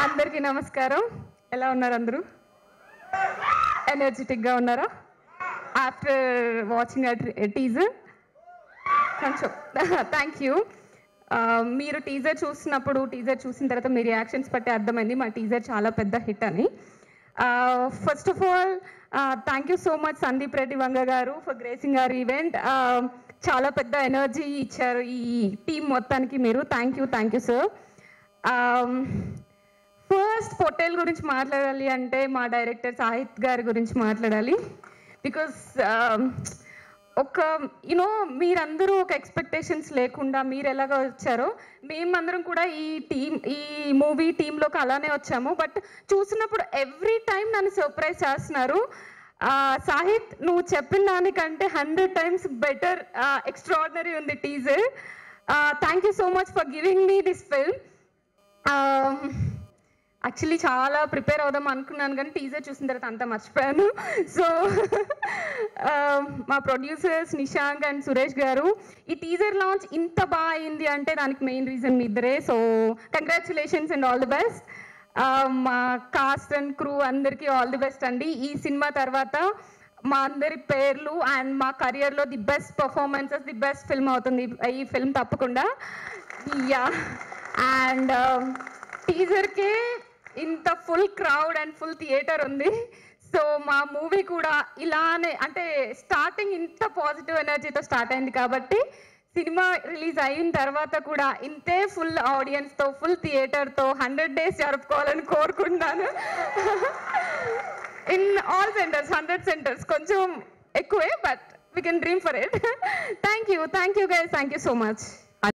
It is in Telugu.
అందరికీ నమస్కారం ఎలా ఉన్నారు అందరూ ఎనర్జెటిక్గా ఉన్నారా ఆఫ్టర్ వాచింగ్ టీజర్ కొంచెం థ్యాంక్ యూ మీరు టీజర్ చూసినప్పుడు టీజర్ చూసిన తర్వాత మీ రియాక్షన్స్ బట్టి అర్థమైంది మా టీజర్ చాలా పెద్ద హిట్ అని first of all thank you so much Sandeep Reddy Vanga garu for gracing are event చాలా పెద్ద ఎనర్జీ ఇచ్చారు ఈ టీం మొత్తానికి మీరు thank you thank you sir first Pottel గురించి మాట్లాడాలి అంటే మా డైరెక్టర్ సాహిత్ గారి గురించి మాట్లాడాలి బికాస్ ఒక యూనో మీరందరూ ఒక ఎక్స్పెక్టేషన్స్ లేకుండా మీరు ఎలాగ వచ్చారో మేమందరం కూడా ఈ టీం ఈ మూవీ టీంలోకి అలానే వచ్చాము బట్ చూసినప్పుడు ఎవ్రీ టైం నన్ను సర్ప్రైజ్ చేస్తున్నారు ఆ, సాహిత్ నువ్వు చెప్పిన దానికంటే హండ్రెడ్ టైమ్స్ బెటర్ ఎక్స్ట్రాడినరీ ఉంది teaser thank you so much for giving me this film actually చాలా ప్రిపేర్ అవుదాం అనుకున్నాను కానీ టీజర్ చూసిన తర్వాత అంతా మర్చిపోయాను సో మా ప్రొడ్యూసర్స్ నిశాంక్ అండ్ సురేష్ గారు ఈ టీజర్ లాంచ్ ఇంత బాగా అయింది అంటే దానికి మెయిన్ రీజన్ మీ ఇద్దరే so congratulations and all the best మా కాస్ట్ అండ్ క్రూ అందరికీ ఆల్ ది బెస్ట్ అండి ఈ సినిమా తర్వాత మా అందరి పేర్లు అండ్ మా కెరియర్లో the best performances the best film అవుతుంది ఈ ఫిల్మ్ తప్పకుండా యా అండ్ టీజర్కే ఇంత full crowd and full theatre ఉంది సో మా మూవీ కూడా ఇలానే అంటే స్టార్టింగ్ ఇంత పాజిటివ్ ఎనర్జీతో స్టార్ట్ అయింది కాబట్టి సినిమా రిలీజ్ అయిన తర్వాత కూడా ఇంతే ఫుల్ ఆడియన్స్తో ఫుల్ థియేటర్తో హండ్రెడ్ డేస్ జరుపుకోవాలని కోరుకుంటున్నాను in all centres hundred centres కొంచెం ఎక్కువే but we can dream for it thank you thank you guys thank you so much